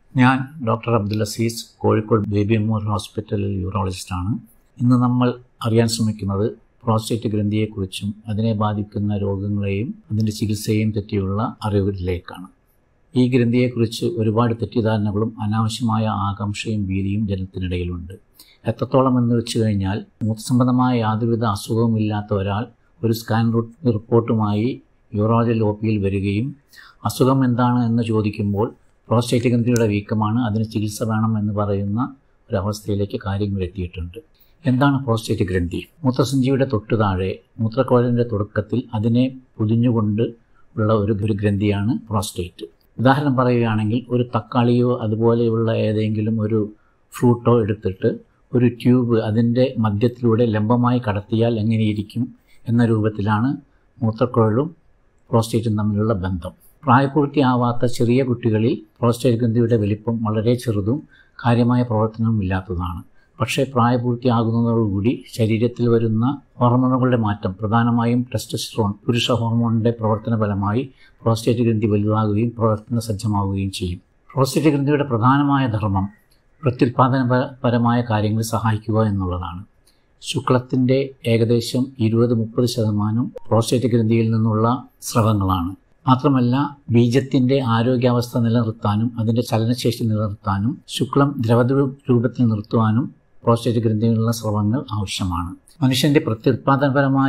ഞാൻ doctor Abdul Aziz Kozhikode Baby മോർ ഹോസ്പിറ്റലിൽ യൂറോളജിസ്റ്റാണ് ഇന്ന് നമ്മൾ അറിയാൻ ശ്രമിക്കുന്നത് പ്രോസ്റ്റേറ്റ് ഗ്രന്ഥിയെക്കുറിച്ചും അതിനെ ബാധിക്കുന്ന രോഗങ്ങളെയും അതിൻ്റെ ചികിത്സയെയും പറ്റിയുള്ള അറിവുകളിലേക്കാണ് ഈ ഗ്രന്ഥിയെക്കുറിച്ച് ഒരുപാട് തെറ്റിദ്ധാരണകളും അനാവശ്യമായ ആകാംക്ഷയും ഭീതിയും ജനത്തിനിടയിലുണ്ട് എത്രത്തോളം എന്ന് വെച്ച് കഴിഞ്ഞാൽ മൂത്രസംബന്ധമായ യാതൊരുവിധ അസുഖവുമില്ലാത്ത ഒരാൾ ഒരു സ്കാൻ റിപ്പോർട്ടുമായി യൂറോളജി ഒപിയിൽ വരികയും അസുഖം എന്താണ് എന്ന് ചോദിക്കുമ്പോൾ പ്രോസ്റ്റേറ്റ് ഗ്രന്ഥിയുടെ വീക്കമാണ് അതിന് ചികിത്സ വേണം എന്ന് പറയുന്ന ഒരവസ്ഥയിലേക്ക് കാര്യങ്ങൾ എത്തിയിട്ടുണ്ട് എന്താണ് പ്രോസ്റ്റേറ്റ് ഗ്രന്ഥി മൂത്രസഞ്ചിയുടെ തൊട്ടു താഴെ മൂത്രക്കോഴലിൻ്റെ തുടക്കത്തിൽ അതിനെ പൊതിഞ്ഞുകൊണ്ട് ഉള്ള ഒരു ഒരു ഗ്രന്ഥിയാണ് പ്രോസ്റ്റേറ്റ് ഉദാഹരണം പറയുകയാണെങ്കിൽ ഒരു തക്കാളിയോ അതുപോലെയുള്ള ഏതെങ്കിലും ഒരു ഫ്രൂട്ടോ എടുത്തിട്ട് ഒരു ട്യൂബ് അതിൻ്റെ മധ്യത്തിലൂടെ ലംബമായി കടത്തിയാൽ എങ്ങനെയിരിക്കും എന്ന രൂപത്തിലാണ് മൂത്രക്കുഴലും പ്രോസ്റ്റേറ്റും തമ്മിലുള്ള ബന്ധം പ്രായപൂർത്തിയാവാത്ത ചെറിയ കുട്ടികളിൽ പ്രോസ്റ്റേറ്റ് ഗ്രന്ഥിയുടെ വലിപ്പം വളരെ ചെറുതും കാര്യമായ പ്രവർത്തനവും ഇല്ലാത്തതാണ് പക്ഷേ പ്രായപൂർത്തിയാകുന്നതോടുകൂടി ശരീരത്തിൽ വരുന്ന ഹോർമോണുകളുടെ മാറ്റം പ്രധാനമായും ടെസ്റ്റസ്ട്രോൺ പുരുഷ ഹോർമോണിൻ്റെ പ്രവർത്തന ഫലമായി പ്രോസ്റ്റേറ്റ് ഗ്രന്ഥി വലുതാകുകയും പ്രവർത്തന സജ്ജമാവുകയും ചെയ്യും പ്രോസ്റ്റേറ്റ് ഗ്രന്ഥിയുടെ പ്രധാനമായ ധർമ്മം പ്രത്യുൽപാദനപരമായ കാര്യങ്ങളിൽ സഹായിക്കുക എന്നുള്ളതാണ് ശുക്ലത്തിൻ്റെ ഏകദേശം ഇരുപത് മുപ്പത് ശതമാനം പ്രോസ്റ്റേറ്റ് ഗ്രന്ഥിയിൽ നിന്നുള്ള സ്രവങ്ങളാണ് മാത്രമല്ല ബീജത്തിൻ്റെ ആരോഗ്യാവസ്ഥ നിലനിർത്താനും അതിൻ്റെ ചലനശേഷി നിലനിർത്താനും ശുക്ലം ദ്രവ രൂപത്തിൽ നിർത്തുവാനും പ്രോസ്റ്റേറ്റ് ഗ്രന്ഥിയിലുള്ള സ്രവങ്ങൾ ആവശ്യമാണ് മനുഷ്യൻ്റെ പ്രത്യുൽപാദനപരമായ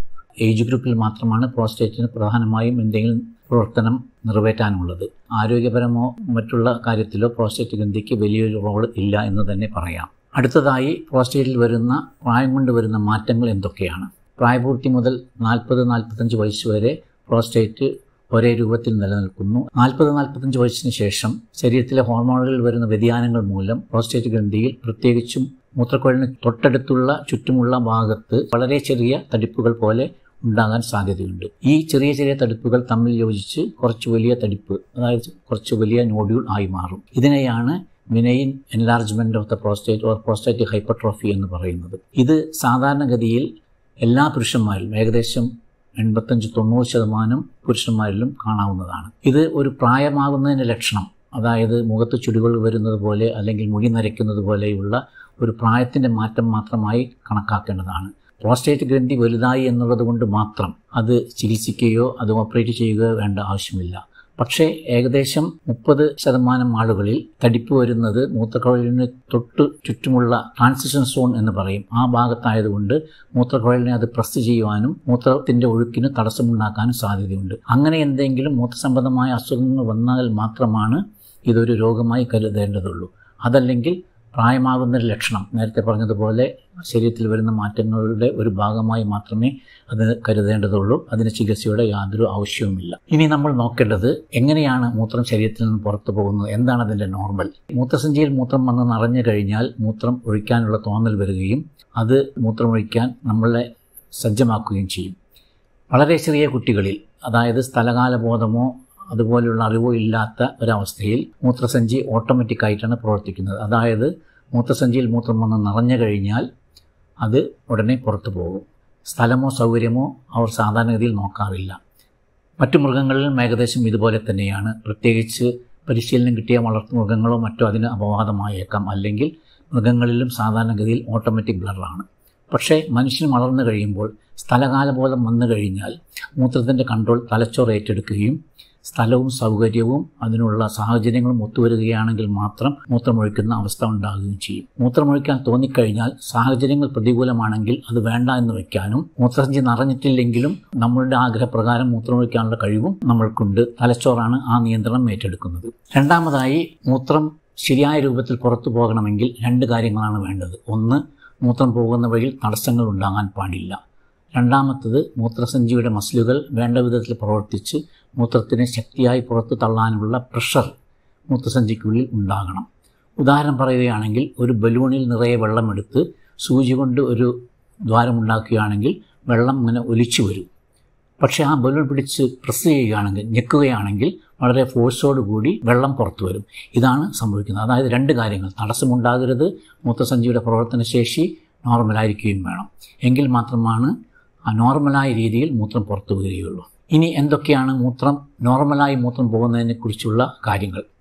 ഏജ് ഗ്രൂപ്പിൽ മാത്രമാണ് പ്രോസ്റ്റേറ്റിന് പ്രധാനമായും എന്തെങ്കിലും പ്രവർത്തനം നിറവേറ്റാനുള്ളത് ആരോഗ്യപരമോ മറ്റുള്ള കാര്യത്തിലോ പ്രോസ്റ്റേറ്റ് ഗ്രന്ഥിക്ക് വലിയൊരു റോൾ ഇല്ല എന്ന് തന്നെ പറയാം അടുത്തതായി പ്രോസ്റ്റേറ്റിൽ വരുന്ന പ്രായം കൊണ്ട് വരുന്ന മാറ്റങ്ങൾ എന്തൊക്കെയാണ് പ്രായപൂർത്തി മുതൽ നാൽപ്പത് നാൽപ്പത്തഞ്ച് വയസ്സ് വരെ പ്രോസ്റ്റേറ്റ് ഒരേ രൂപത്തിൽ നിലനിൽക്കുന്നു നാൽപ്പത് നാൽപ്പത്തഞ്ച് വയസ്സിന് ശേഷം ശരീരത്തിലെ ഹോർമോണുകളിൽ വരുന്ന വ്യതിയാനങ്ങൾ മൂലം പ്രോസ്റ്റേറ്റ് ഗ്രന്ഥിയിൽ പ്രത്യേകിച്ചും മൂത്രക്കുഴലിന് തൊട്ടടുത്തുള്ള ചുറ്റുമുള്ള ഭാഗത്ത് വളരെ ചെറിയ തടിപ്പുകൾ പോലെ ഉണ്ടാകാൻ സാധ്യതയുണ്ട് ഈ ചെറിയ ചെറിയ തടിപ്പുകൾ തമ്മിൽ യോജിച്ച് കുറച്ച് വലിയ തടിപ്പ് അതായത് കുറച്ച് വലിയ നോഡ്യൂൾ ആയി മാറും ഇതിനെയാണ് വിനയിൻ enlargement of the prostate or prostate hypertrophy എന്ന് പറയുന്നത് ഇത് സാധാരണഗതിയിൽ എല്ലാ പുരുഷന്മാരിലും ഏകദേശം എൺപത്തഞ്ച് തൊണ്ണൂറ് ശതമാനം പുരുഷന്മാരിലും കാണാവുന്നതാണ് ഇത് ഒരു പ്രായമാകുന്നതിൻ്റെ ലക്ഷണം അതായത് മുഖത്ത് ചുടുകൾ വരുന്നത് പോലെ അല്ലെങ്കിൽ മുടി നരയ്ക്കുന്നത് പോലെയുള്ള ഒരു പ്രായത്തിൻ്റെ മാറ്റം മാത്രമായി കണക്കാക്കേണ്ടതാണ് പ്രോസ്റ്റേറ്റ് ഗ്രന്ഥി വലുതായി എന്നുള്ളത് കൊണ്ട് മാത്രം അത് ചികിത്സിക്കുകയോ അത് ഓപ്പറേറ്റ് ചെയ്യുകയോ വേണ്ട ആവശ്യമില്ല പക്ഷേ ഏകദേശം മുപ്പത് ശതമാനം ആളുകളിൽ തടിപ്പ് വരുന്നത് മൂത്രക്കുഴലിന് തൊട്ട് ചുറ്റുമുള്ള ട്രാൻസിഷൻ സോൺ എന്ന് പറയും ആ ഭാഗത്തായതുകൊണ്ട് മൂത്രക്കുഴലിനെ അത് പ്രസ് ചെയ്യുവാനും മൂത്രത്തിന്റെ ഒഴുക്കിന് തടസ്സമുണ്ടാക്കാനും സാധ്യതയുണ്ട് അങ്ങനെ എന്തെങ്കിലും മൂത്രസംബന്ധമായ അസുഖങ്ങൾ വന്നാൽ മാത്രമാണ് ഇതൊരു രോഗമായി കരുതേണ്ടതുള്ളൂ അതല്ലെങ്കിൽ പ്രായമാകുന്ന ലക്ഷണം നേരത്തെ പറഞ്ഞതുപോലെ ശരീരത്തിൽ വരുന്ന മാറ്റങ്ങളുടെ ഒരു ഭാഗമായി മാത്രമേ അത് കരുതേണ്ടതുള്ളൂ അതിന് ചികിത്സയുടെ യാതൊരു ആവശ്യവുമില്ല ഇനി നമ്മൾ നോക്കേണ്ടത് എങ്ങനെയാണ് മൂത്രം ശരീരത്തിൽ നിന്ന് പുറത്തു പോകുന്നത് എന്താണ് അതിൻ്റെ നോർമൽ മൂത്രസഞ്ചിയിൽ മൂത്രം വന്ന് നിറഞ്ഞു കഴിഞ്ഞാൽ മൂത്രം ഒഴിക്കാനുള്ള തോന്നൽ വരികയും അത് മൂത്രമൊഴിക്കാൻ നമ്മളെ സജ്ജമാക്കുകയും ചെയ്യും വളരെ ചെറിയ കുട്ടികളിൽ അതായത് സ്ഥലകാല ബോധമോ അതുപോലെയുള്ള അറിവോ ഇല്ലാത്ത ഒരവസ്ഥയിൽ മൂത്രസഞ്ചി ഓട്ടോമാറ്റിക്കായിട്ടാണ് പ്രവർത്തിക്കുന്നത് അതായത് മൂത്രസഞ്ചിയിൽ മൂത്രം വന്ന് നിറഞ്ഞു കഴിഞ്ഞാൽ അത് ഉടനെ പുറത്തു പോകും സ്ഥലമോ സൗകര്യമോ അവർ സാധാരണഗതിയിൽ നോക്കാറില്ല മറ്റു മൃഗങ്ങളിലും ഏകദേശം ഇതുപോലെ തന്നെയാണ് പ്രത്യേകിച്ച് പരിശീലനം കിട്ടിയ വളർത്തുമൃഗങ്ങളോ മറ്റോ അതിന് അപവാദമായേക്കാം അല്ലെങ്കിൽ മൃഗങ്ങളിലും സാധാരണഗതിയിൽ ഓട്ടോമാറ്റിക് ബ്ലറാണ് പക്ഷേ മനുഷ്യൻ വളർന്നു കഴിയുമ്പോൾ സ്ഥലകാലബോധം വന്നു കഴിഞ്ഞാൽ മൂത്രത്തിൻ്റെ കൺട്രോൾ തലച്ചോറ് ഏറ്റെടുക്കുകയും സ്ഥലവും സൗകര്യവും അതിനുള്ള സാഹചര്യങ്ങളും ഒത്തുവരികയാണെങ്കിൽ മാത്രം മൂത്രമൊഴിക്കുന്ന അവസ്ഥ ഉണ്ടാകുകയും ചെയ്യും മൂത്രമൊഴിക്കാൻ തോന്നിക്കഴിഞ്ഞാൽ സാഹചര്യങ്ങൾ പ്രതികൂലമാണെങ്കിൽ അത് വേണ്ട എന്ന് വെക്കാനും മൂത്രസഞ്ചി നിറഞ്ഞിട്ടില്ലെങ്കിലും നമ്മളുടെ ആഗ്രഹപ്രകാരം മൂത്രമൊഴിക്കാനുള്ള കഴിവും നമ്മൾക്കുണ്ട് തലച്ചോറാണ് ആ നിയന്ത്രണം ഏറ്റെടുക്കുന്നത് രണ്ടാമതായി മൂത്രം ശരിയായ രൂപത്തിൽ പുറത്തു പോകണമെങ്കിൽ രണ്ട് കാര്യങ്ങളാണ് വേണ്ടത് ഒന്ന് മൂത്രം പോകുന്ന വഴിയിൽ തടസ്സങ്ങൾ ഉണ്ടാകാൻ പാടില്ല രണ്ടാമത്തത് മൂത്രസഞ്ചിയുടെ മസിലുകൾ വേണ്ട വിധത്തിൽ പ്രവർത്തിച്ച് മൂത്രത്തിനെ ശക്തിയായി പുറത്തു തള്ളാനുള്ള പ്രഷർ മൂത്രസഞ്ചിക്കുള്ളിൽ ഉണ്ടാകണം ഉദാഹരണം പറയുകയാണെങ്കിൽ ഒരു ബലൂണിൽ നിറയെ വെള്ളമെടുത്ത് സൂചി കൊണ്ട് ഒരു ദ്വാരമുണ്ടാക്കുകയാണെങ്കിൽ വെള്ളം ഇങ്ങനെ ഒലിച്ചു വരും പക്ഷേ ആ ബലൂൺ പിടിച്ച് പ്രസ് ചെയ്യുകയാണെങ്കിൽ ഞെക്കുകയാണെങ്കിൽ വളരെ ഫോഴ്സോടുകൂടി വെള്ളം പുറത്തു വരും ഇതാണ് സംഭവിക്കുന്നത് അതായത് രണ്ട് കാര്യങ്ങൾ തടസ്സമുണ്ടാകരുത് മൂത്രസഞ്ചിയുടെ പ്രവർത്തനശേഷി നോർമലായിരിക്കുകയും വേണം എങ്കിൽ മാത്രമാണ് ആ നോർമലായ രീതിയിൽ മൂത്രം പുറത്തു വരികയുള്ളൂ ഇനി എന്തൊക്കെയാണ് മൂത്രം നോർമലായി മൂത്രം പോകുന്നതിനെക്കുറിച്ചുള്ള കാര്യങ്ങൾ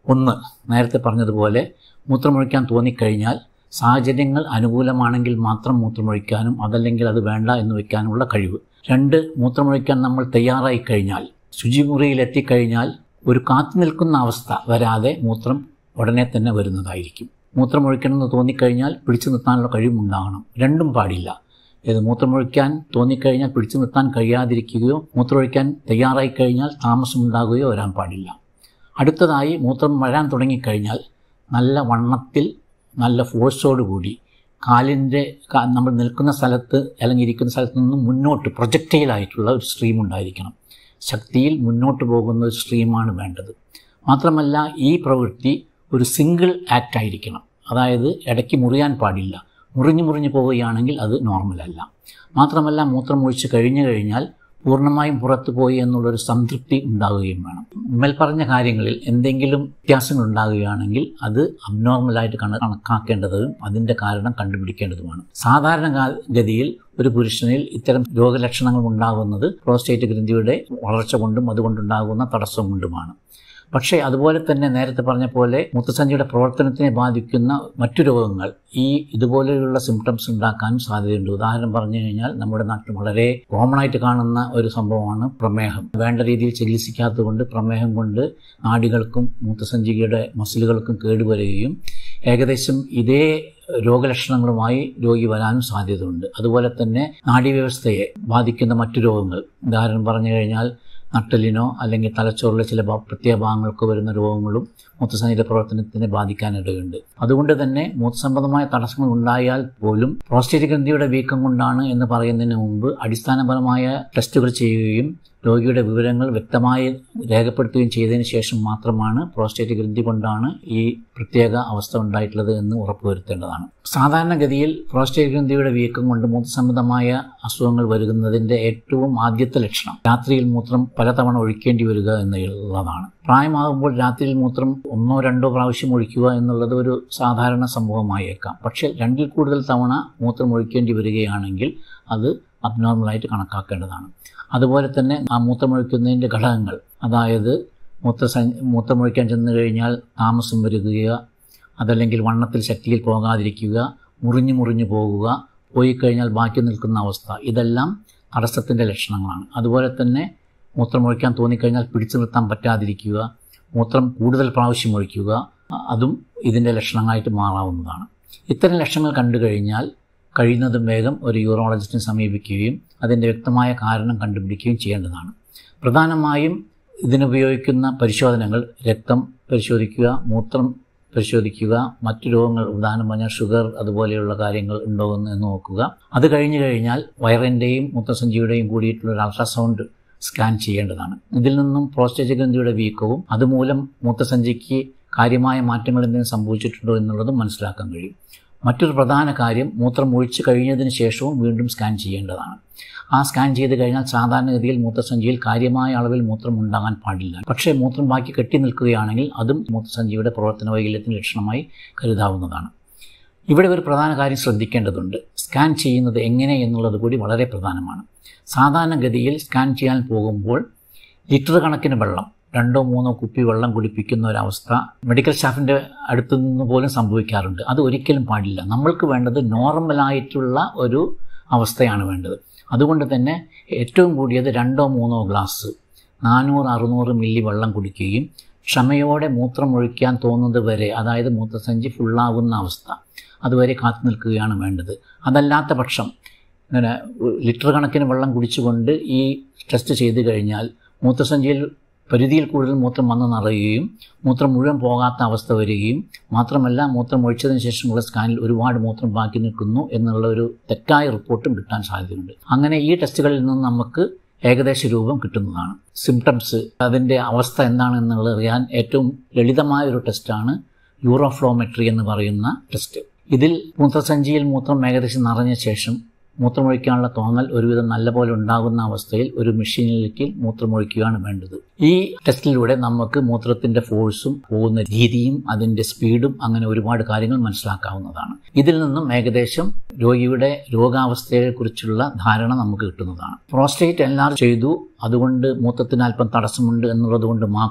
ഒന്ന് നേരത്തെ പറഞ്ഞതുപോലെ മൂത്രമൊഴിക്കാൻ തോന്നിക്കഴിഞ്ഞാൽ സാഹചര്യങ്ങൾ അനുകൂലമാണെങ്കിൽ മാത്രം മൂത്രമൊഴിക്കാനും അതല്ലെങ്കിൽ അത് വേണ്ട എന്ന് വയ്ക്കാനുള്ള കഴിവ് രണ്ട് മൂത്രമൊഴിക്കാൻ നമ്മൾ തയ്യാറായി കഴിഞ്ഞാൽ ശുചിമുറിയിൽ എത്തിക്കഴിഞ്ഞാൽ ഒരു കാത്തു നിൽക്കുന്ന അവസ്ഥ വരാതെ മൂത്രം ഉടനെ തന്നെ വരുന്നതായിരിക്കും മൂത്രമൊഴിക്കണമെന്ന് തോന്നിക്കഴിഞ്ഞാൽ പിടിച്ചു നിർത്താനുള്ള കഴിവുണ്ടാകണം രണ്ടും പാടില്ല ഇത് മൂത്രമൊഴിക്കാൻ തോന്നിക്കഴിഞ്ഞാൽ പിടിച്ചു നിർത്താൻ കഴിയാതിരിക്കുകയോ മൂത്രമൊഴിക്കാൻ തയ്യാറായി കഴിഞ്ഞാൽ താമസമുണ്ടാകുകയോ വരാൻ പാടില്ല അടുത്തതായി മൂത്രം വരാൻ തുടങ്ങിക്കഴിഞ്ഞാൽ നല്ല വണ്ണത്തിൽ നല്ല ഫോഴ്സോടുകൂടി കാലിൻ്റെ നമ്മൾ നിൽക്കുന്ന സ്ഥലത്ത് അല്ലെങ്കിൽ ഇരിക്കുന്ന സ്ഥലത്ത് നിന്നും മുന്നോട്ട് പ്രൊജക്റ്റൈലായിട്ടുള്ള ഒരു സ്ട്രീം ഉണ്ടായിരിക്കണം ശക്തിയിൽ മുന്നോട്ട് പോകുന്ന ഒരു സ്ട്രീമാണ് വേണ്ടത് മാത്രമല്ല ഈ പ്രവൃത്തി ഒരു സിംഗിൾ ആക്റ്റ് ആയിരിക്കണം അതായത് ഇടയ്ക്ക് മുറിയാൻ പാടില്ല മുറിഞ്ഞു മുറിഞ്ഞു പോവുകയാണെങ്കിൽ അത് നോർമലല്ല മാത്രമല്ല മൂത്രം ഒഴിച്ച് കഴിഞ്ഞു കഴിഞ്ഞാൽ പൂർണ്ണമായും പുറത്തു പോയി എന്നുള്ളൊരു സംതൃപ്തി ഉണ്ടാവുകയും വേണം മേൽപ്പറഞ്ഞ കാര്യങ്ങളിൽ എന്തെങ്കിലും വ്യത്യാസങ്ങൾ ഉണ്ടാകുകയാണെങ്കിൽ അത് അബ്നോർമലായിട്ട് കണ കണക്കാക്കേണ്ടതും അതിൻ്റെ കാരണം കണ്ടുപിടിക്കേണ്ടതുമാണ് സാധാരണ ഗതിയിൽ ഒരു പുരുഷനിൽ ഇത്തരം രോഗലക്ഷണങ്ങൾ ഉണ്ടാകുന്നത് പ്രോസ്റ്റേറ്റ് ഗ്രന്ഥിയുടെ വളർച്ച കൊണ്ടും അതുകൊണ്ടുണ്ടാകുന്ന തടസ്സം കൊണ്ടുമാണ് പക്ഷേ അതുപോലെ തന്നെ നേരത്തെ പറഞ്ഞ പോലെ മുത്തസഞ്ചിയുടെ പ്രവർത്തനത്തിനെ ബാധിക്കുന്ന മറ്റു രോഗങ്ങൾ ഈ ഇതുപോലെയുള്ള സിംറ്റംസ് ഉണ്ടാക്കാനും സാധ്യതയുണ്ട് ഉദാഹരണം പറഞ്ഞു കഴിഞ്ഞാൽ നമ്മുടെ നാട്ടിൽ വളരെ കോമൺ ആയിട്ട് കാണുന്ന ഒരു സംഭവമാണ് പ്രമേഹം വേണ്ട രീതിയിൽ ചികിത്സിക്കാത്തതുകൊണ്ട് പ്രമേഹം കൊണ്ട് നാടികൾക്കും മൂത്രസഞ്ചികയുടെ മസിലുകൾക്കും കേടുവരികയും ഏകദേശം ഇതേ രോഗലക്ഷണങ്ങളുമായി രോഗി വരാനും സാധ്യതയുണ്ട് അതുപോലെ തന്നെ നാഡീവ്യവസ്ഥയെ ബാധിക്കുന്ന മറ്റു രോഗങ്ങൾ ഉദാഹരണം പറഞ്ഞു കഴിഞ്ഞാൽ നട്ടലിനോ അല്ലെങ്കിൽ തലച്ചോറിലെ ചില പ്രത്യേക ഭാഗങ്ങൾക്ക് വരുന്ന രോഗങ്ങളും മൂത്രസഞ്ചിയുടെ പ്രവർത്തനത്തിനെ ബാധിക്കാനിടയുണ്ട് അതുകൊണ്ട് തന്നെ മൂത്രസംബന്ധമായ തടസ്സങ്ങൾ ഉണ്ടായാൽ പോലും പ്രോസ്റ്റേറ്റ് ഗ്രന്ഥിയുടെ വീക്കം കൊണ്ടാണ് എന്ന് പറയുന്നതിന് മുമ്പ് അടിസ്ഥാനപരമായ ടെസ്റ്റുകൾ ചെയ്യുകയും രോഗിയുടെ വിവരങ്ങൾ വ്യക്തമായി രേഖപ്പെടുത്തുകയും ചെയ്തതിന് ശേഷം മാത്രമാണ് പ്രോസ്റ്റേറ്റ് ഗ്രന്ഥി കൊണ്ടാണ് ഈ പ്രത്യേക അവസ്ഥ ഉണ്ടായിട്ടുള്ളത് എന്ന് ഉറപ്പുവരുത്തേണ്ടതാണ് സാധാരണഗതിയിൽ പ്രോസ്റ്റേറ്റ് ഗ്രന്ഥിയുടെ വീക്കം കൊണ്ട് മൂത്രസംബന്ധമായ അസുഖങ്ങൾ വരുന്നതിൻ്റെ ഏറ്റവും ആദ്യത്തെ ലക്ഷണം രാത്രിയിൽ മൂത്രം പലതവണ ഒഴിക്കേണ്ടി വരിക എന്നുള്ളതാണ് പ്രായമാകുമ്പോൾ രാത്രിയിൽ മൂത്രം ഒന്നോ രണ്ടോ പ്രാവശ്യം ഒഴിക്കുക എന്നുള്ളത് ഒരു സാധാരണ സംഭവമായേക്കാം പക്ഷേ രണ്ടിൽ കൂടുതൽ തവണ മൂത്രം ഒഴിക്കേണ്ടി വരികയാണെങ്കിൽ അത് അബ്നോർമലായിട്ട് കണക്കാക്കേണ്ടതാണ് അതുപോലെ തന്നെ ആ മൂത്രമൊഴിക്കുന്നതിൻ്റെ ഘടകങ്ങൾ അതായത് മൂത്ര മൂത്രമൊഴിക്കാൻ ചെന്ന് കഴിഞ്ഞാൽ താമസം വരിക അതല്ലെങ്കിൽ വണ്ണത്തിൽ ശക്തിയിൽ പോകാതിരിക്കുക മുറിഞ്ഞു മുറിഞ്ഞു പോകുക പോയി കഴിഞ്ഞാൽ ബാക്കി നിൽക്കുന്ന അവസ്ഥ ഇതെല്ലാം തടസ്സത്തിൻ്റെ ലക്ഷണങ്ങളാണ് അതുപോലെ തന്നെ മൂത്രമൊഴിക്കാൻ തോന്നിക്കഴിഞ്ഞാൽ പിടിച്ചു നിർത്താൻ പറ്റാതിരിക്കുക മൂത്രം കൂടുതൽ പ്രാവശ്യം ഒഴിക്കുക അതും ഇതിൻ്റെ ലക്ഷണങ്ങളായിട്ട് മാറാവുന്നതാണ് ഇത്തരം ലക്ഷണങ്ങൾ കണ്ടു കഴിഞ്ഞാൽ കഴിയുന്നതും വേഗം ഒരു യൂറോളജിസ്റ്റിനെ സമീപിക്കുകയും അതിൻ്റെ വ്യക്തമായ കാരണം കണ്ടുപിടിക്കുകയും ചെയ്യേണ്ടതാണ് പ്രധാനമായും ഇതിനുപയോഗിക്കുന്ന പരിശോധനകൾ രക്തം പരിശോധിക്കുക മൂത്രം പരിശോധിക്കുക മറ്റു രോഗങ്ങൾ ഉദാഹരണം പറഞ്ഞാൽ ഷുഗർ അതുപോലെയുള്ള കാര്യങ്ങൾ ഉണ്ടോ എന്ന് നോക്കുക അത് കഴിഞ്ഞു കഴിഞ്ഞാൽ വയറിൻ്റെയും മൂത്രസഞ്ചിയുടെയും കൂടിയിട്ടുള്ള ഒരു അൾട്രാസൗണ്ട് സ്കാൻ ചെയ്യേണ്ടതാണ് ഇതിൽ നിന്നും പ്രോസ്റ്റേറ്റ് ഗ്രന്ഥിയുടെ വീക്കവും അതുമൂലം മൂത്രസഞ്ചിക്ക് കാര്യമായ മാറ്റങ്ങൾ എന്തെങ്കിലും സംഭവിച്ചിട്ടുണ്ടോ എന്നുള്ളതും മനസ്സിലാക്കാൻ കഴിയും മറ്റൊരു പ്രധാന കാര്യം മൂത്രം ഒഴിച്ചു കഴിഞ്ഞതിന് ശേഷവും വീണ്ടും സ്കാൻ ചെയ്യേണ്ടതാണ് ആ സ്കാൻ ചെയ്ത് കഴിഞ്ഞാൽ സാധാരണഗതിയിൽ മൂത്രസഞ്ചിയിൽ കാര്യമായ അളവിൽ മൂത്രം ഉണ്ടാകാൻ പാടില്ല പക്ഷേ മൂത്രം ബാക്കി കെട്ടി നിൽക്കുകയാണെങ്കിൽ അതും മൂത്രസഞ്ചിയുടെ പ്രവർത്തന വൈകല്യത്തിന് ലക്ഷണമായി കരുതാവുന്നതാണ് ഇവിടെ ഒരു പ്രധാന കാര്യം ശ്രദ്ധിക്കേണ്ടതുണ്ട് സ്കാൻ ചെയ്യുന്നത് എങ്ങനെ എന്നുള്ളത് കൂടി വളരെ പ്രധാനമാണ് സാധാരണഗതിയിൽ സ്കാൻ ചെയ്യാൻ പോകുമ്പോൾ ലിറ്റർ കണക്കിന് വെള്ളം രണ്ടോ മൂന്നോ കുപ്പി വെള്ളം കുടിപ്പിക്കുന്ന ഒരവസ്ഥ മെഡിക്കൽ സ്റ്റാഫിൻ്റെ അടുത്തു നിന്ന് പോലും സംഭവിക്കാറുണ്ട് അത് ഒരിക്കലും പാടില്ല നമ്മൾക്ക് വേണ്ടത് നോർമലായിട്ടുള്ള ഒരു അവസ്ഥയാണ് വേണ്ടത് അതുകൊണ്ട് തന്നെ ഏറ്റവും കൂടിയത് രണ്ടോ മൂന്നോ ഗ്ലാസ് നാനൂറ് അറുന്നൂറ് മില്ലി വെള്ളം കുടിക്കുകയും ക്ഷമയോടെ മൂത്രം ഒഴിക്കാൻ തോന്നുന്നത് വരെ അതായത് മൂത്രസഞ്ചി ഫുള്ളാകുന്ന അവസ്ഥ അതുവരെ കാത്തു നിൽക്കുകയാണ് വേണ്ടത് അതല്ലാത്ത പക്ഷം ഇങ്ങനെ ലിറ്റർ കണക്കിന് വെള്ളം കുടിച്ചുകൊണ്ട് ഈ ടെസ്റ്റ് ചെയ്ത് കഴിഞ്ഞാൽ മൂത്രസഞ്ചിയിൽ പരിധിയിൽ കൂടുതൽ മൂത്രം വന്ന് നിറയുകയും മൂത്രം മുഴുവൻ പോകാത്ത അവസ്ഥ വരികയും മാത്രമല്ല മൂത്രം ഒഴിച്ചതിന് ശേഷമുള്ള സ്കാനിൽ ഒരുപാട് മൂത്രം ബാക്കി നിൽക്കുന്നു എന്നുള്ള ഒരു തെറ്റായ റിപ്പോർട്ടും കിട്ടാൻ സാധ്യതയുണ്ട് അങ്ങനെ ഈ ടെസ്റ്റുകളിൽ നിന്ന് നമുക്ക് ഏകദേശ രൂപം കിട്ടുന്നതാണ് സിംറ്റംസ് അതിൻ്റെ അവസ്ഥ എന്താണെന്നുള്ളത് അറിയാൻ ഏറ്റവും ലളിതമായ ഒരു ടെസ്റ്റാണ് യൂറോഫ്ലോമെട്രി എന്ന് പറയുന്ന ടെസ്റ്റ് ഇതിൽ മൂത്രസഞ്ചിയിൽ മൂത്രം ഏകദേശം നിറഞ്ഞ ശേഷം മൂത്രമൊഴിക്കാനുള്ള തോന്നൽ ഒരുവിധം നല്ലപോലെ ഉണ്ടാകുന്ന അവസ്ഥയിൽ ഒരു മെഷീനിലേക്ക് മൂത്രമൊഴിക്കുകയാണ് വേണ്ടത് ഈ ടെസ്റ്റിലൂടെ നമുക്ക് മൂത്രത്തിന്റെ ഫോഴ്സും പോകുന്ന രീതിയും അതിന്റെ സ്പീഡും അങ്ങനെ ഒരുപാട് കാര്യങ്ങൾ മനസ്സിലാക്കാവുന്നതാണ് ഇതിൽ നിന്നും ഏകദേശം രോഗിയുടെ രോഗാവസ്ഥയെക്കുറിച്ചുള്ള ധാരണ നമുക്ക് കിട്ടുന്നതാണ് പ്രോസ്റ്റേറ്റ് എൻലാർജ് ചെയ്തു അതുകൊണ്ട് മൂത്രത്തിന് അല്പം തടസ്സമുണ്ട് എന്നുള്ളത് കൊണ്ട് മാത്രം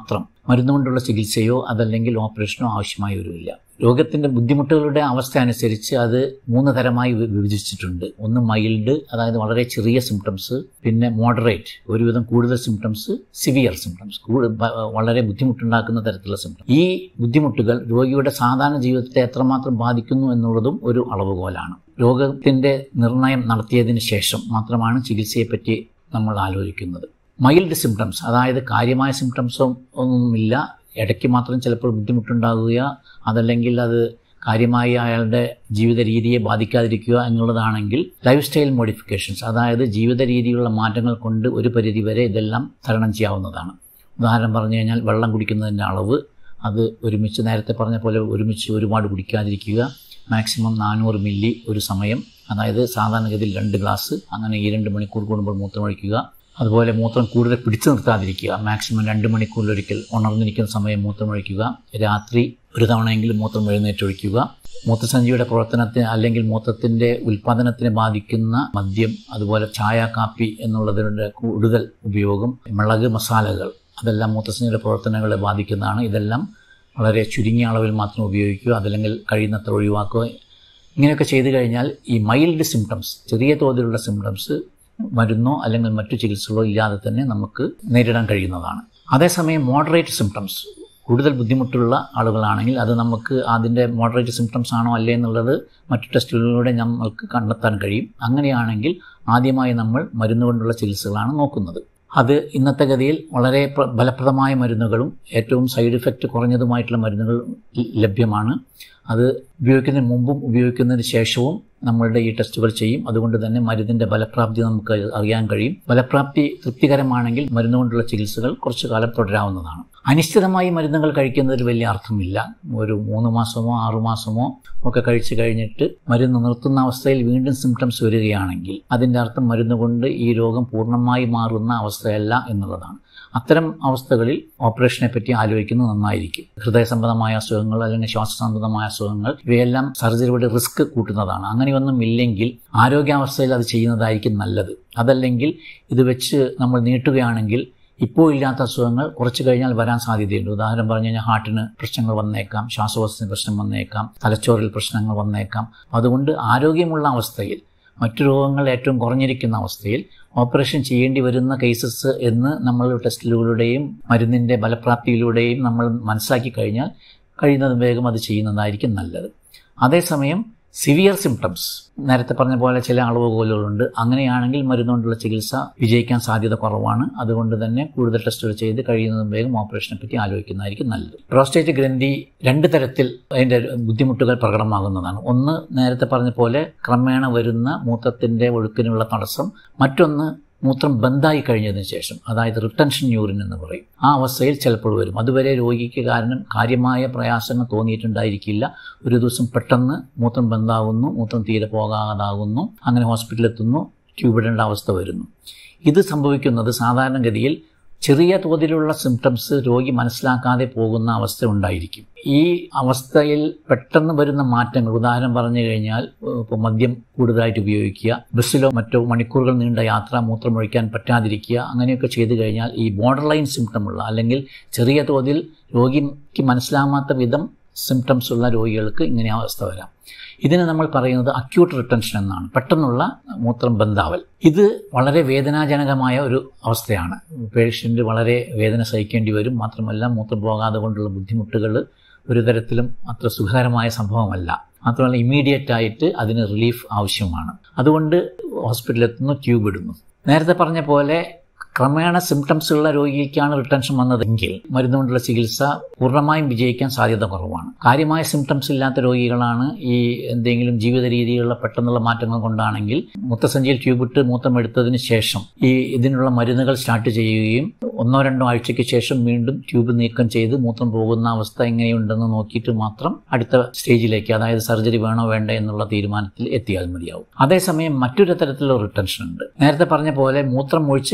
മരുന്നുകൊണ്ടുള്ള ചികിത്സയോ അതല്ലെങ്കിൽ ഓപ്പറേഷനോ ആവശ്യമായി വരില്ല രോഗത്തിന്റെ ബുദ്ധിമുട്ടുകളുടെ അവസ്ഥ അനുസരിച്ച് അത് മൂന്ന് തരമായി വി- വിഭജിച്ചിട്ടുണ്ട് ഒന്ന് മൈൽഡ് അതായത് വളരെ ചെറിയ സിംറ്റംസ് പിന്നെ മോഡറേറ്റ് ഒരുവിധം കൂടുതൽ സിംറ്റംസ് സിവിയർ സിംറ്റംസ് വളരെ ബുദ്ധിമുട്ടുണ്ടാക്കുന്ന തരത്തിലുള്ള സിംറ്റം ഈ ബുദ്ധിമുട്ടുകൾ രോഗിയുടെ സാധാരണ ജീവിതത്തെ എത്രമാത്രം ബാധിക്കുന്നു എന്നുള്ളതും ഒരു അളവുകോലാണ് രോഗത്തിന്റെ നിർണയം നടത്തിയതിന് ശേഷം മാത്രമാണ് ചികിത്സയെപ്പറ്റി നമ്മൾ ആലോചിക്കുന്നത് മൈൽഡ് സിംറ്റംസ് അതായത് കാര്യമായ സിംറ്റംസോ ഒന്നുമില്ല ഇടയ്ക്ക് മാത്രം ചിലപ്പോൾ ബുദ്ധിമുട്ടുണ്ടാകുക അതല്ലെങ്കിൽ അത് കാര്യമായി അയാളുടെ ജീവിത രീതിയെ ബാധിക്കാതിരിക്കുക എന്നുള്ളതാണെങ്കിൽ ലൈഫ് സ്റ്റൈൽ മോഡിഫിക്കേഷൻസ് അതായത് ജീവിത രീതിയിലുള്ള മാറ്റങ്ങൾ കൊണ്ട് ഒരു പരിധിവരെ ഇതെല്ലാം തരണം ചെയ്യാവുന്നതാണ് ഉദാഹരണം പറഞ്ഞു കഴിഞ്ഞാൽ വെള്ളം കുടിക്കുന്നതിൻ്റെ അളവ് അത് ഒരുമിച്ച് നേരത്തെ പറഞ്ഞ പോലെ ഒരുമിച്ച് ഒരുപാട് കുടിക്കാതിരിക്കുക മാക്സിമം നാനൂറ് മില്ലി ഒരു സമയം അതായത് സാധാരണഗതിയിൽ രണ്ട് ഗ്ലാസ് അങ്ങനെ ഈ രണ്ട് മണിക്കൂർ കൂടുമ്പോൾ മൂത്രമൊഴിക്കുക അതുപോലെ മൂത്രം കൂടുതൽ പിടിച്ചു നിർത്താതിരിക്കുക മാക്സിമം രണ്ട് മണിക്കൂറിലൊരിക്കൽ ഉണർന്നിരിക്കുന്ന സമയം മൂത്രമൊഴിക്കുക രാത്രി ഒരു തവണയെങ്കിലും മൂത്രം എഴുന്നേറ്റൊഴിക്കുക മൂത്രസഞ്ചിയുടെ പ്രവർത്തനത്തിന് അല്ലെങ്കിൽ മൂത്രത്തിൻ്റെ ഉൽപ്പാദനത്തിനെ ബാധിക്കുന്ന മദ്യം അതുപോലെ ചായ കാപ്പി എന്നുള്ളതിൻ്റെ കൂടുതൽ ഉപയോഗം മുളക് മസാലകൾ അതെല്ലാം മൂത്രസഞ്ചിയുടെ പ്രവർത്തനങ്ങളെ ബാധിക്കുന്നതാണ് ഇതെല്ലാം വളരെ ചുരുങ്ങിയ അളവിൽ മാത്രം ഉപയോഗിക്കുക അതല്ലെങ്കിൽ കഴിയുന്നത്ര ഒഴിവാക്കുക ഇങ്ങനെയൊക്കെ ചെയ്തു കഴിഞ്ഞാൽ ഈ മൈൽഡ് സിംറ്റംസ് ചെറിയ തോതിലുള്ള സിംറ്റംസ് മരുന്നോ അല്ലെങ്കിൽ മറ്റു ചികിത്സകളോ ഇല്ലാതെ തന്നെ നമുക്ക് നേരിടാൻ കഴിയുന്നതാണ് അതേസമയം മോഡറേറ്റ് സിംറ്റംസ് കൂടുതൽ ബുദ്ധിമുട്ടുള്ള ആളുകളാണെങ്കിൽ അത് നമുക്ക് അതിൻ്റെ മോഡറേറ്റ് സിംറ്റംസ് ആണോ അല്ലേ എന്നുള്ളത് മറ്റു ടെസ്റ്റുകളിലൂടെ നമ്മൾക്ക് കണ്ടെത്താൻ കഴിയും അങ്ങനെയാണെങ്കിൽ ആദ്യമായി നമ്മൾ മരുന്ന് കൊണ്ടുള്ള ചികിത്സകളാണ് നോക്കുന്നത് അത് ഇന്നത്തെ ഗതിയിൽ വളരെ പ്ര- ഫലപ്രദമായ മരുന്നുകളും ഏറ്റവും സൈഡ് ഇഫക്റ്റ് കുറഞ്ഞതുമായിട്ടുള്ള മരുന്നുകൾ ല- ലഭ്യമാണ് അത് ഉപയോഗിക്കുന്നതിന് മുമ്പും ഉപയോഗിക്കുന്നതിന് ശേഷവും നമ്മളുടെ ഈ ടെസ്റ്റുകൾ ചെയ്യും അതുകൊണ്ട് തന്നെ മരുന്നിന്റെ ഫലപ്രാപ്തി നമുക്ക് അറിയാൻ കഴിയും ഫലപ്രാപ്തി തൃപ്തികരമാണെങ്കിൽ മരുന്ന് കൊണ്ടുള്ള ചികിത്സകൾ കുറച്ചു കാലം തുടരാവുന്നതാണ് അനിശ്ചിതമായി മരുന്നുകൾ കഴിക്കുന്നതിൽ വലിയ അർത്ഥമില്ല ഒരു മൂന്ന് മാസമോ ആറു മാസമോ ഒക്കെ കഴിച്ചു കഴിഞ്ഞിട്ട് മരുന്ന് നിർത്തുന്ന അവസ്ഥയിൽ വീണ്ടും സിംറ്റംസ് വരികയാണെങ്കിൽ അതിൻ്റെ അർത്ഥം മരുന്ന് കൊണ്ട് ഈ രോഗം പൂർണ്ണമായി മാറുന്ന അവസ്ഥയല്ല എന്നുള്ളതാണ് അത്തരം അവസ്ഥകളിൽ ഓപ്പറേഷനെ പറ്റി ആലോചിക്കുന്നത് നന്നായിരിക്കും ഹൃദയ സംബന്ധമായ അസുഖങ്ങൾ അല്ലെങ്കിൽ ശ്വാസസംബന്ധമായ അസുഖങ്ങൾ ഇവയെല്ലാം സർജറിയുടെ റിസ്ക് കൂട്ടുന്നതാണ് അങ്ങനെയൊന്നും ഇല്ലെങ്കിൽ ആരോഗ്യാവസ്ഥയിൽ അത് ചെയ്യുന്നതായിരിക്കും നല്ലത് അതല്ലെങ്കിൽ ഇത് വെച്ച് നമ്മൾ നീട്ടുകയാണെങ്കിൽ ഇപ്പോൾ ഇല്ലാത്ത അസുഖങ്ങൾ കുറച്ച് കഴിഞ്ഞാൽ വരാൻ സാധ്യതയുണ്ട് ഉദാഹരണം പറഞ്ഞു കഴിഞ്ഞാൽ ഹാർട്ടിന് പ്രശ്നങ്ങൾ വന്നേക്കാം ശ്വാസകോശത്തിന് പ്രശ്നം വന്നേക്കാം തലച്ചോറിൽ പ്രശ്നങ്ങൾ വന്നേക്കാം അതുകൊണ്ട് ആരോഗ്യമുള്ള അവസ്ഥയിൽ മറ്റു രോഗങ്ങൾ ഏറ്റവും കുറഞ്ഞിരിക്കുന്ന അവസ്ഥയിൽ ഓപ്പറേഷൻ ചെയ്യേണ്ടി വരുന്ന കേസസ് എന്ന് നമ്മൾ ടെസ്റ്റുകളുടെയും മരുന്നിൻ്റെ ഫലപ്രാപ്തിയിലൂടെയും നമ്മൾ മനസ്സിലാക്കി കഴിഞ്ഞാൽ കഴിയുന്നതും വേഗം അത് ചെയ്യുന്നതായിരിക്കും നല്ലത് അതേസമയം സിവിയർ സിംറ്റംസ് നേരത്തെ പറഞ്ഞ പോലെ ചില അളവുകോലുകളുണ്ട് അങ്ങനെയാണെങ്കിൽ മരുന്നുകൊണ്ടുള്ള ചികിത്സ വിജയിക്കാൻ സാധ്യത കുറവാണ് അതുകൊണ്ട് തന്നെ കൂടുതൽ ടെസ്റ്റുകൾ ചെയ്ത് കഴിയുന്നതും വേഗം ഓപ്പറേഷനെ പറ്റി ആലോചിക്കുന്നതായിരിക്കും നല്ലത് പ്രോസ്റ്റേറ്റ് ഗ്രന്ഥി രണ്ട് തരത്തിൽ അതിൻ്റെ ബുദ്ധിമുട്ടുകൾ പ്രകടമാകുന്നതാണ് ഒന്ന് നേരത്തെ പറഞ്ഞ പോലെ ക്രമേണ വരുന്ന മൂത്രത്തിൻ്റെ ഒഴുക്കിനുള്ള തടസ്സം മറ്റൊന്ന് മൂത്രം ബന്ധായി കഴിഞ്ഞതിന് ശേഷം അതായത് റിട്ടൻഷൻ യൂറിൻ എന്ന് പറയും ആ അവസ്ഥയിൽ ചിലപ്പോൾ വരും അതുവരെ രോഗിക്ക് കാരണം കാര്യമായ പ്രയാസങ്ങൾ തോന്നിയിട്ടുണ്ടായിരിക്കില്ല ഒരു ദിവസം പെട്ടെന്ന് മൂത്രം ബന്ധാകുന്നു മൂത്രം തീരെ പോകാതാകുന്നു അങ്ങനെ ഹോസ്പിറ്റലിൽ എത്തുന്നു ട്യൂബ് ഇടേണ്ട അവസ്ഥ വരുന്നു ഇത് സംഭവിക്കുന്നത് സാധാരണഗതിയിൽ ചെറിയ തോതിലുള്ള സിംറ്റംസ് രോഗി മനസ്സിലാക്കാതെ പോകുന്ന അവസ്ഥ ഉണ്ടായിരിക്കും ഈ അവസ്ഥയിൽ പെട്ടെന്ന് വരുന്ന മാറ്റങ്ങൾ ഉദാഹരണം പറഞ്ഞു കഴിഞ്ഞാൽ ഇപ്പോൾ മദ്യം കൂടുതലായിട്ട് ഉപയോഗിക്കുക ബസ്സിലോ മറ്റോ മണിക്കൂറുകൾ നീണ്ട യാത്ര മൂത്രമൊഴിക്കാൻ പറ്റാതിരിക്കുക അങ്ങനെയൊക്കെ ചെയ്തു കഴിഞ്ഞാൽ ഈ ബോർഡർ ലൈൻ സിംറ്റമുള്ള അല്ലെങ്കിൽ ചെറിയ തോതിൽ രോഗിക്ക് മനസ്സിലാകാത്ത വിധം സിംറ്റംസ് ഉള്ള രോഗികൾക്ക് ഇങ്ങനെ അവസ്ഥ വരാം ഇതിന് നമ്മൾ പറയുന്നത് അക്യൂട്ട് റിട്ടൻഷൻ എന്നാണ് പെട്ടെന്നുള്ള മൂത്രം ബന്ധാവൽ ഇത് വളരെ വേദനാജനകമായ ഒരു അവസ്ഥയാണ് പേഷ്യൻ്റ് വളരെ വേദന സഹിക്കേണ്ടി വരും മാത്രമല്ല മൂത്രം പോകാതെ കൊണ്ടുള്ള ബുദ്ധിമുട്ടുകൾ ഒരു തരത്തിലും അത്ര സുഖകരമായ സംഭവമല്ല മാത്രമല്ല ഇമ്മീഡിയറ്റ് ആയിട്ട് അതിന് റിലീഫ് ആവശ്യമാണ് അതുകൊണ്ട് ഹോസ്പിറ്റലിൽ എത്തുന്നു ട്യൂബ് ഇടുന്നു നേരത്തെ പറഞ്ഞ പോലെ ക്രമേണ സിംറ്റംസ് ഉള്ള രോഗിക്കാണ് റിട്ടൻഷൻ വന്നതെങ്കിൽ മരുന്നുകൊണ്ടുള്ള ചികിത്സ പൂർണ്ണമായും വിജയിക്കാൻ സാധ്യത കുറവാണ് കാര്യമായ സിംറ്റംസ് ഇല്ലാത്ത രോഗികളാണ് ഈ എന്തെങ്കിലും ജീവിത രീതിയിലുള്ള പെട്ടെന്നുള്ള മാറ്റങ്ങൾ കൊണ്ടാണെങ്കിൽ മൂത്രസഞ്ചിയിൽ ട്യൂബ് ഇട്ട് മൂത്രം എടുത്തതിന് ശേഷം ഈ ഇതിനുള്ള മരുന്നുകൾ സ്റ്റാർട്ട് ചെയ്യുകയും ഒന്നോ രണ്ടോ ആഴ്ചയ്ക്ക് ശേഷം വീണ്ടും ട്യൂബ് നീക്കം ചെയ്ത് മൂത്രം പോകുന്ന അവസ്ഥ എങ്ങനെയുണ്ടെന്ന് നോക്കിയിട്ട് മാത്രം അടുത്ത സ്റ്റേജിലേക്ക് അതായത് സർജറി വേണോ വേണ്ടേ എന്നുള്ള തീരുമാനത്തിൽ എത്തിയാൽ മതിയാവും അതേസമയം മറ്റൊരു തരത്തിലുള്ള റിട്ടൻഷൻ ഉണ്ട് നേരത്തെ പറഞ്ഞ പോലെ മൂത്രം ഒഴിച്ചു കഴിഞ്ഞാൽ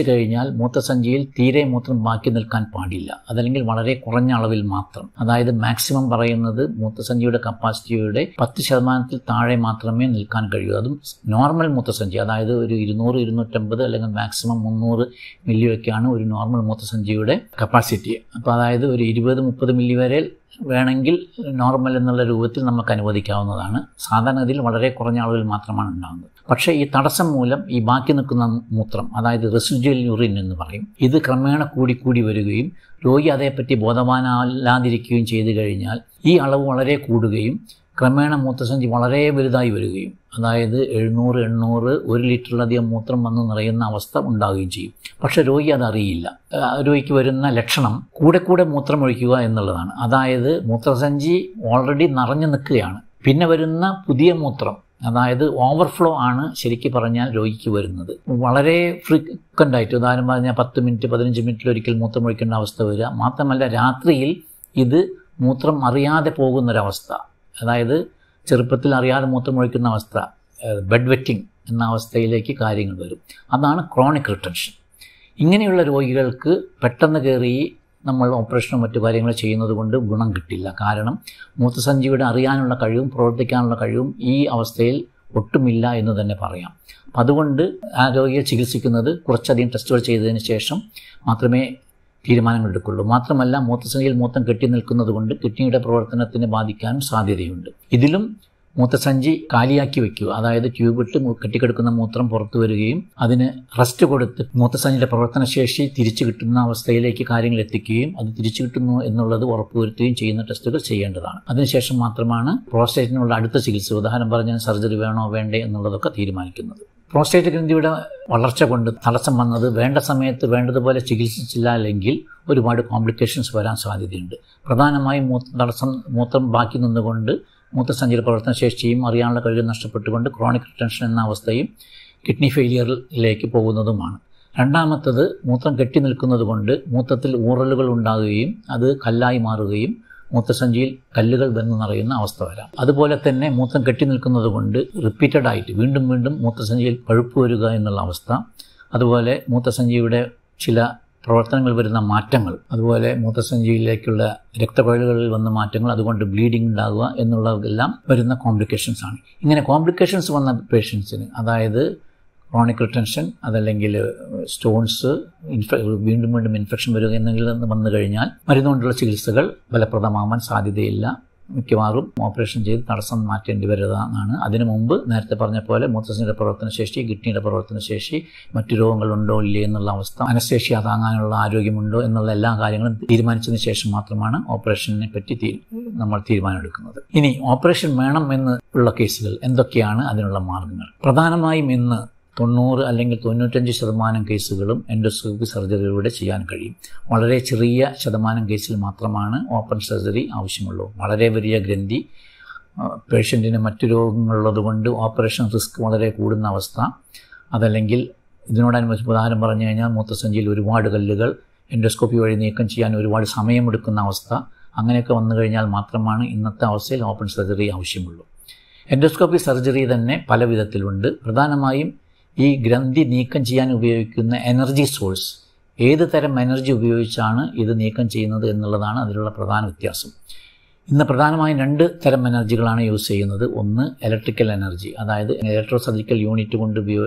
മൂത്രസഞ്ചിയിൽ തീരെ മൂത്രം ബാക്കി നിൽക്കാൻ പാടില്ല അതല്ലെങ്കിൽ വളരെ കുറഞ്ഞ അളവിൽ മാത്രം അതായത് മാക്സിമം പറയുന്നത് മൂത്രസഞ്ചിയുടെ കപ്പാസിറ്റിയുടെ പത്ത് ശതമാനത്തിൽ താഴെ മാത്രമേ നിൽക്കാൻ കഴിയൂ അതും നോർമൽ മൂത്രസഞ്ചി അതായത് ഒരു ഇരുന്നൂറ് ഇരുന്നൂറ്റമ്പത് അല്ലെങ്കിൽ മാക്സിമം മുന്നൂറ് മില്ലിയൊക്കെയാണ് ഒരു നോർമൽ മൂത്രസഞ്ചിയുടെ കപ്പാസിറ്റി അപ്പോൾ അതായത് ഒരു ഇരുപത് മുപ്പത് മില്ലി വരെ വേണമെങ്കിൽ നോർമൽ എന്നുള്ള രൂപത്തിൽ നമുക്ക് അനുവദിക്കാവുന്നതാണ് സാധാരണഗതിയിൽ വളരെ കുറഞ്ഞ അളവിൽ മാത്രമാണ് ഉണ്ടാകുന്നത് പക്ഷേ ഈ തടസ്സം മൂലം ഈ ബാക്കി നിൽക്കുന്ന മൂത്രം അതായത് റെസിഡ്യുവൽ യൂറിൻ എന്ന് പറയും ഇത് ക്രമേണ കൂടി കൂടി വരികയും രോഗി അതേപ്പറ്റി ബോധവാനല്ലാതിരിക്കുകയും ചെയ്തു കഴിഞ്ഞാൽ ഈ അളവ് വളരെ കൂടുകയും ക്രമേണ മൂത്രസഞ്ചി വളരെ വലുതായി വരികയും അതായത് എഴുന്നൂറ് എണ്ണൂറ് ഒരു ലിറ്ററിലധികം മൂത്രം വന്ന് നിറയുന്ന അവസ്ഥ ഉണ്ടാവുകയും ചെയ്യും പക്ഷെ രോഗി അതറിയില്ല രോഗിക്ക് വരുന്ന ലക്ഷണം കൂടെ കൂടെ മൂത്രം ഒഴിക്കുക എന്നുള്ളതാണ് അതായത് മൂത്രസഞ്ചി ഓൾറെഡി നിറഞ്ഞു നിൽക്കുകയാണ് പിന്നെ വരുന്ന പുതിയ മൂത്രം അതായത് ഓവർഫ്ലോ ആണ് ശരിക്കും പറഞ്ഞാൽ രോഗിക്ക് വരുന്നത് വളരെ ഫ്രീക്വൻ്റ് ആയിട്ട് ഉദാഹരണം പറഞ്ഞാൽ പത്ത് മിനിറ്റ് പതിനഞ്ച് മിനിറ്റിൽ ഒരിക്കൽ മൂത്രം ഒഴിക്കേണ്ട അവസ്ഥ വരിക മാത്രമല്ല രാത്രിയിൽ ഇത് മൂത്രം അറിയാതെ പോകുന്നൊരവസ്ഥ അതായത് ചെറുപ്പത്തിൽ അറിയാതെ മൂത്രം ഒഴിക്കുന്ന അവസ്ഥ ബെഡ് വെറ്റിംഗ് എന്ന അവസ്ഥയിലേക്ക് കാര്യങ്ങൾ വരും അതാണ് ക്രോണിക് റിട്ടൻഷൻ ഇങ്ങനെയുള്ള രോഗികൾക്ക് പെട്ടെന്ന് കയറി നമ്മൾ ഓപ്പറേഷനോ മറ്റു കാര്യങ്ങളോ ചെയ്യുന്നത് കൊണ്ട് ഗുണം കിട്ടില്ല കാരണം മൂത്രസഞ്ചിയുടെ അറിയാനുള്ള കഴിവും പ്രവർത്തിക്കാനുള്ള കഴിവും ഈ അവസ്ഥയിൽ ഒട്ടുമില്ല എന്ന് തന്നെ പറയാം അപ്പം അതുകൊണ്ട് ആ രോഗിയെ ചികിത്സിക്കുന്നത് കുറച്ചധികം ടെസ്റ്റുകൾ ചെയ്തതിന് ശേഷം മാത്രമേ തീരുമാനങ്ങൾ എടുക്കുള്ളൂ മാത്രമല്ല മൂത്രസഞ്ചിയിൽ മൂത്രം കെട്ടി നിൽക്കുന്നത് കൊണ്ട് കിഡ്നിയുടെ പ്രവർത്തനത്തിന് ബാധിക്കാനും സാധ്യതയുണ്ട് ഇതിലും മൂത്രസഞ്ചി കാലിയാക്കി വെക്കുക അതായത് ട്യൂബിട്ട് കെട്ടിക്കെടുക്കുന്ന മൂത്രം പുറത്തു വരികയും അതിന് റെസ്റ്റ് കൊടുത്ത് മൂത്രസഞ്ചിയുടെ പ്രവർത്തനശേഷി തിരിച്ചു കിട്ടുന്ന അവസ്ഥയിലേക്ക് കാര്യങ്ങൾ എത്തിക്കുകയും അത് തിരിച്ചു കിട്ടുന്നു എന്നുള്ളത് ഉറപ്പുവരുത്തുകയും ചെയ്യുന്ന ടെസ്റ്റുകൾ ചെയ്യേണ്ടതാണ് അതിനുശേഷം മാത്രമാണ് പ്രോസ്റ്റേറ്റിനുള്ള അടുത്ത ചികിത്സ ഉദാഹരണം പറഞ്ഞാൽ സർജറി വേണോ വേണ്ടേ എന്നുള്ളതൊക്കെ തീരുമാനിക്കുന്നത് പ്രോസ്റ്റേറ്റ് ഗ്രന്ഥിയുടെ വളർച്ച കൊണ്ട് തടസ്സം വന്നത് വേണ്ട സമയത്ത് വേണ്ടതുപോലെ ചികിത്സിച്ചില്ല അല്ലെങ്കിൽ ഒരുപാട് കോംപ്ലിക്കേഷൻസ് വരാൻ സാധ്യതയുണ്ട് പ്രധാനമായും മൂത്ര തടസ്സം മൂത്രം ബാക്കി നിന്നുകൊണ്ട് മൂത്രസഞ്ചിയുടെ പ്രവർത്തനശേഷിയും അറിയാനുള്ള കഴിവ് നഷ്ടപ്പെട്ടുകൊണ്ട് ക്രോണിക് റിട്ടൻഷൻ എന്ന അവസ്ഥയും കിഡ്നി ഫെയിലിയറിലേക്ക് പോകുന്നതുമാണ് രണ്ടാമത്തത് മൂത്രം കെട്ടി നിൽക്കുന്നത് കൊണ്ട് മൂത്രത്തിൽ ഊറലുകൾ ഉണ്ടാകുകയും അത് കല്ലായി മാറുകയും മൂത്രസഞ്ചിയിൽ കല്ലുകൾ വന്ന് നിറയുന്ന അവസ്ഥ വരാം അതുപോലെ തന്നെ മൂത്രം കെട്ടി നിൽക്കുന്നത് കൊണ്ട് റിപ്പീറ്റഡ് ആയിട്ട് വീണ്ടും വീണ്ടും മൂത്രസഞ്ചിയിൽ പഴുപ്പ് വരിക എന്നുള്ള അവസ്ഥ അതുപോലെ മൂത്രസഞ്ചിയുടെ ചില പ്രവർത്തനങ്ങൾ വരുന്ന മാറ്റങ്ങൾ അതുപോലെ മൂത്രസഞ്ചിയിലേക്കുള്ള രക്തക്കുഴലുകളിൽ വന്ന മാറ്റങ്ങൾ അതുകൊണ്ട് ബ്ലീഡിംഗ് ഉണ്ടാകുക എന്നുള്ളതെല്ലാം വരുന്ന കോംപ്ലിക്കേഷൻസ് ആണ് ഇങ്ങനെ കോംപ്ലിക്കേഷൻസ് വന്ന പേഷ്യൻസിന് അതായത് ക്രോണിക് റിട്ടൻഷൻ അതല്ലെങ്കിൽ സ്റ്റോൺസ് ഇൻഫെ വീണ്ടും വീണ്ടും ഇൻഫെക്ഷൻ വരിക എന്നെങ്കിലും വന്നു കഴിഞ്ഞാൽ മരുന്നുകൊണ്ടുള്ള ചികിത്സകൾ ഫലപ്രദമാവാൻ സാധ്യതയില്ല മിക്കവാറും ഓപ്പറേഷൻ ചെയ്ത് തടസ്സം മാറ്റേണ്ടി വരുന്നതാണ് അതിനു മുമ്പ് നേരത്തെ പറഞ്ഞ പോലെ മൂത്രസഞ്ചിയുടെ പ്രവർത്തനശേഷി കിഡ്നിയുടെ പ്രവർത്തനശേഷി മറ്റു രോഗങ്ങളുണ്ടോ ഇല്ലേ എന്നുള്ള അവസ്ഥ അനസ്തേഷ്യ താങ്ങാനുള്ള ആരോഗ്യമുണ്ടോ എന്നുള്ള എല്ലാ കാര്യങ്ങളും തീരുമാനിച്ചതിന് ശേഷം മാത്രമാണ് ഓപ്പറേഷനെ പറ്റി നമ്മൾ തീരുമാനമെടുക്കുന്നത് ഇനി ഓപ്പറേഷൻ വേണം എന്ന് ഉള്ള കേസുകൾ എന്തൊക്കെയാണ് അതിനുള്ള മാർഗങ്ങൾ പ്രധാനമായും ഇന്ന് തൊണ്ണൂറ് അല്ലെങ്കിൽ തൊണ്ണൂറ്റഞ്ച് ശതമാനം കേസുകളും എൻഡോസ്കോപ്പി സർജറിയിലൂടെ ചെയ്യാൻ കഴിയും വളരെ ചെറിയ ശതമാനം കേസിൽ മാത്രമാണ് ഓപ്പൺ സർജറി ആവശ്യമുള്ളൂ വളരെ വലിയ ഗ്രന്ഥി പേഷ്യൻറ്റിന് മറ്റു രോഗങ്ങളുള്ളതുകൊണ്ട് ഓപ്പറേഷൻ റിസ്ക് വളരെ കൂടുന്ന അവസ്ഥ അതല്ലെങ്കിൽ ഇതിനോടനുബന്ധിച്ച് ഉദാഹരണം പറഞ്ഞു കഴിഞ്ഞാൽ മൂത്രസഞ്ചിയിൽ ഒരുപാട് കല്ലുകൾ എൻഡോസ്കോപ്പി വഴി നീക്കം ചെയ്യാൻ ഒരുപാട് സമയമെടുക്കുന്ന അവസ്ഥ അങ്ങനെയൊക്കെ വന്നു കഴിഞ്ഞാൽ മാത്രമാണ് ഇന്നത്തെ അവസ്ഥയിൽ ഓപ്പൺ സർജറി ആവശ്യമുള്ളൂ എൻഡോസ്കോപ്പി സർജറി തന്നെ പല വിധത്തിലുണ്ട് പ്രധാനമായും ഈ ഗ്രന്ഥി നീക്കം ചെയ്യാൻ ഉപയോഗിക്കുന്ന എനർജി സോഴ്സ് ഏത് തരം എനർജി ഉപയോഗിച്ചാണ് ഇത് നീക്കം ചെയ്യുന്നത് എന്നുള്ളതാണ് അതിലുള്ള പ്രധാന വ്യത്യാസം ഇന്ന് പ്രധാനമായും രണ്ട് തരം എനർജികളാണ് യൂസ് ചെയ്യുന്നത് ഒന്ന് ഇലക്ട്രിക്കൽ എനർജി അതായത് ഇലക്ട്രോസർജിക്കൽ യൂണിറ്റ് കൊണ്ട് ഉപയോ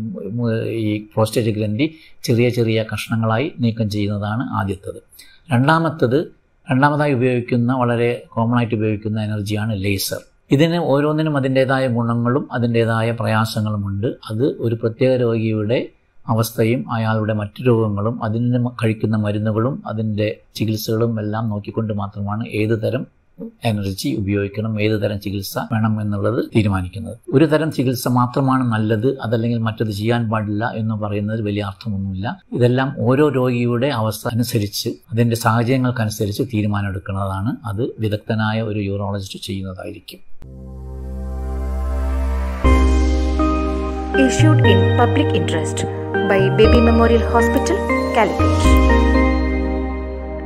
ഈ പ്രോസ്റ്റേറ്റ് ഗ്രന്ഥി ചെറിയ ചെറിയ കഷ്ണങ്ങളായി നീക്കം ചെയ്യുന്നതാണ് ആദ്യത്തത് രണ്ടാമത്തത് രണ്ടാമതായി ഉപയോഗിക്കുന്ന വളരെ കോമൺ ആയിട്ട് ഉപയോഗിക്കുന്ന എനർജിയാണ് ലേസർ ഇതിന് ഓരോന്നിനും അതിൻ്റേതായ ഗുണങ്ങളും അതിൻ്റേതായ പ്രയാസങ്ങളുമുണ്ട് അത് ഒരു പ്രത്യേക രോഗിയുടെ അവസ്ഥയും അയാളുടെ മറ്റു രോഗങ്ങളും അതിന് കഴിക്കുന്ന മരുന്നുകളും അതിൻ്റെ ചികിത്സകളും എല്ലാം നോക്കിക്കൊണ്ട് മാത്രമാണ് ഏത് തരം എനർജി ഉപയോഗിക്കണം ഏത് തരം ചികിത്സ വേണം എന്നുള്ളത് തീരുമാനിക്കുന്നത് ഒരു തരം ചികിത്സ മാത്രമാണ് നല്ലത് അതല്ലെങ്കിൽ മറ്റത് ചെയ്യാൻ പാടില്ല എന്ന് പറയുന്നത് വലിയ അർത്ഥമൊന്നുമില്ല ഇതെല്ലാം ഓരോ രോഗിയുടെ അവസ്ഥ അനുസരിച്ച് അതിൻ്റെ സാഹചര്യങ്ങൾക്കനുസരിച്ച് തീരുമാനമെടുക്കുന്നതാണ് അത് വിദഗ്ധനായ ഒരു യൂറോളജിസ്റ്റ് ചെയ്യുന്നതായിരിക്കും issued in public interest by Baby Memorial Hospital, Calicut.